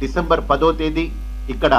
December పదో తేదీ ఇక్కడ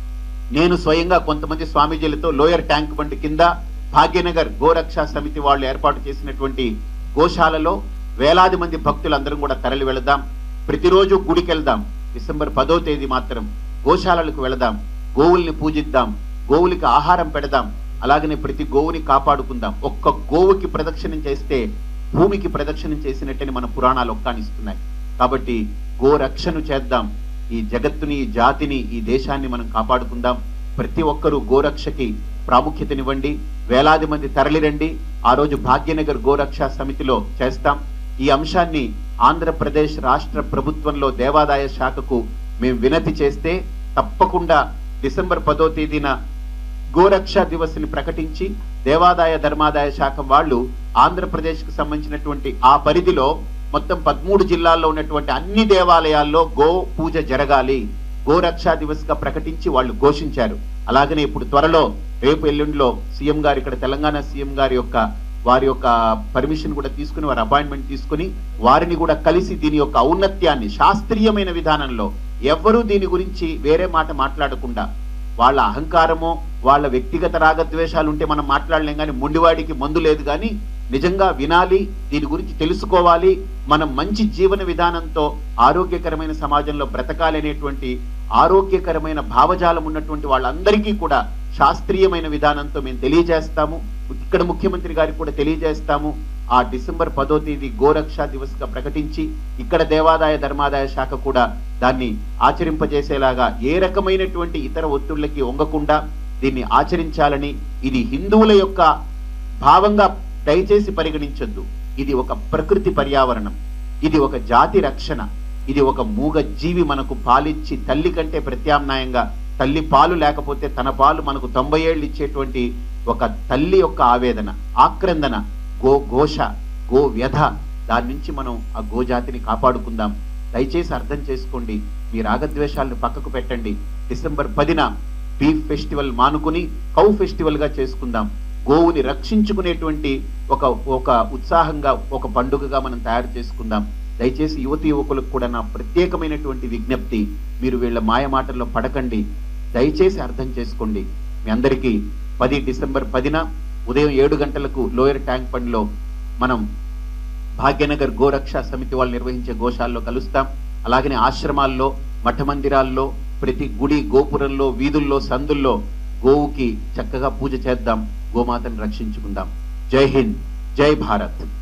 నేను స్వయంగా కొంతమంది స్వామీజీలతో లోయర్ ట్యాంక్ బండ్ కింద భాగ్యనగర్ గోరక్ష సమితి వాళ్ళు ఏర్పాటు చేసినటువంటి గోశాలలో వేలాది మంది భక్తులందరం కూడా తరలి వెళదాం ప్రతిరోజు గుడికి వెళ్దాం డిసెంబర్ పదో తేదీ మాత్రం గోశాలలకు వెళదాం గోవుల్ని పూజిద్దాం గోవులకి ఆహారం పెడదాం అలాగనే ప్రతి గోవుని కాపాడుకుందాం ఒక్క గోవుకి ప్రదక్షిణం చేస్తే భూమికి ప్రదక్షిణం చేసినట్టని మన పురాణాలు ఒక్కానిస్తున్నాయి కాబట్టి గోరక్షను చేద్దాం ఈ జగత్తుని ఈ జాతిని ఈ దేశాన్ని మనం కాపాడుకుందాం ప్రతి ఒక్కరూ గోరక్షకి ప్రాముఖ్యతనివ్వండి వేలాది మంది తరలిరండి ఆ రోజు భాగ్యనగర్ గోరక్ష సమితిలో చేస్తాం ఈ అంశాన్ని ఆంధ్రప్రదేశ్ రాష్ట్ర ప్రభుత్వంలో దేవాదాయ శాఖకు మేము వినతి చేస్తే తప్పకుండా డిసెంబర్ పదో తేదీన గోరక్ష దివస్ ని ప్రకటించి దేవాదాయ ధర్మాదాయ శాఖ వాళ్ళు ఆంధ్రప్రదేశ్ కు సంబంధించినటువంటి ఆ పరిధిలో మొత్తం పదమూడు జిల్లాల్లో ఉన్నటువంటి అన్ని దేవాలయాల్లో గో పూజ జరగాలి గోరక్షా దివస్ గా ప్రకటించి వాళ్ళు ఘోషించారు అలాగనే ఇప్పుడు త్వరలో రేపు ఎల్లుండిలో సీఎం గారు ఇక్కడ తెలంగాణ సీఎం గారి యొక్క వారి యొక్క పర్మిషన్ కూడా తీసుకుని వారి అపాయింట్మెంట్ తీసుకుని వారిని కూడా కలిసి దీని యొక్క ఔన్నత్యాన్ని శాస్త్రీయమైన విధానంలో ఎవ్వరూ దీని గురించి వేరే మాట మాట్లాడకుండా వాళ్ళ అహంకారమో వాళ్ళ వ్యక్తిగత రాగద్వేషాలు ఉంటే మనం మాట్లాడలేం కానీ మొండివాడికి మందు లేదు కానీ నిజంగా వినాలి దీని గురించి తెలుసుకోవాలి మనం మంచి జీవన విధానంతో ఆరోగ్యకరమైన సమాజంలో బ్రతకాలి అనేటువంటి ఆరోగ్యకరమైన భావజాలం ఉన్నటువంటి వాళ్ళందరికీ కూడా శాస్త్రీయమైన విధానంతో మేము తెలియజేస్తాము ఇక్కడ ముఖ్యమంత్రి గారికి కూడా తెలియజేస్తాము ఆ డిసెంబర్ పదో తేదీ గోరక్షా దివస్ గా ప్రకటించి ఇక్కడ దేవాదాయ ధర్మాదాయ శాఖ కూడా దాన్ని ఆచరింపజేసేలాగా ఏ రకమైనటువంటి ఇతర ఒత్తిళ్లకి వంగకుండా దీన్ని ఆచరించాలని ఇది హిందువుల యొక్క భావంగా దయచేసి పరిగణించొద్దు ఇది ఒక ప్రకృతి పర్యావరణం ఇది ఒక జాతి రక్షణ ఇది ఒక మూగ జీవి మనకు పాలిచ్చి తల్లి కంటే ప్రత్యామ్నాయంగా తల్లి పాలు లేకపోతే తన పాలు మనకు తొంభై ఏళ్ళు ఇచ్చేటువంటి ఒక తల్లి యొక్క ఆవేదన ఆక్రందన గో ఘోష గో వ్యధ దాని నుంచి మనం ఆ గోజాతిని కాపాడుకుందాం దయచేసి అర్థం చేసుకోండి మీ రాగద్వేషాలను పక్కకు పెట్టండి డిసెంబర్ పదిన బీఫ్ ఫెస్టివల్ మానుకుని కౌ ఫెస్టివల్ గా చేసుకుందాం గోవుని రక్షించుకునేటువంటి ఒక ఒక ఉత్సాహంగా ఒక పండుగగా మనం తయారు చేసుకుందాం దయచేసి యువతి యువకులకు కూడా నా ప్రత్యేకమైనటువంటి విజ్ఞప్తి మీరు వీళ్ళ మాయ మాటల్లో పడకండి దయచేసి అర్థం చేసుకోండి మీ అందరికీ పది డిసెంబర్ పదిన ఉదయం ఏడు గంటలకు లోయర్ ట్యాంక్ పండ్లో మనం భాగ్యనగర్ గోరక్ష సమితి వాళ్ళు నిర్వహించే గోశాల్లో కలుస్తాం అలాగనే ఆశ్రమాల్లో మఠ మందిరాల్లో ప్రతి గుడి గోపురంలో వీధుల్లో సందుల్లో గోవుకి చక్కగా పూజ చేద్దాం గోమాతను రక్షించుకుందాం జై హింద్ జై భారత్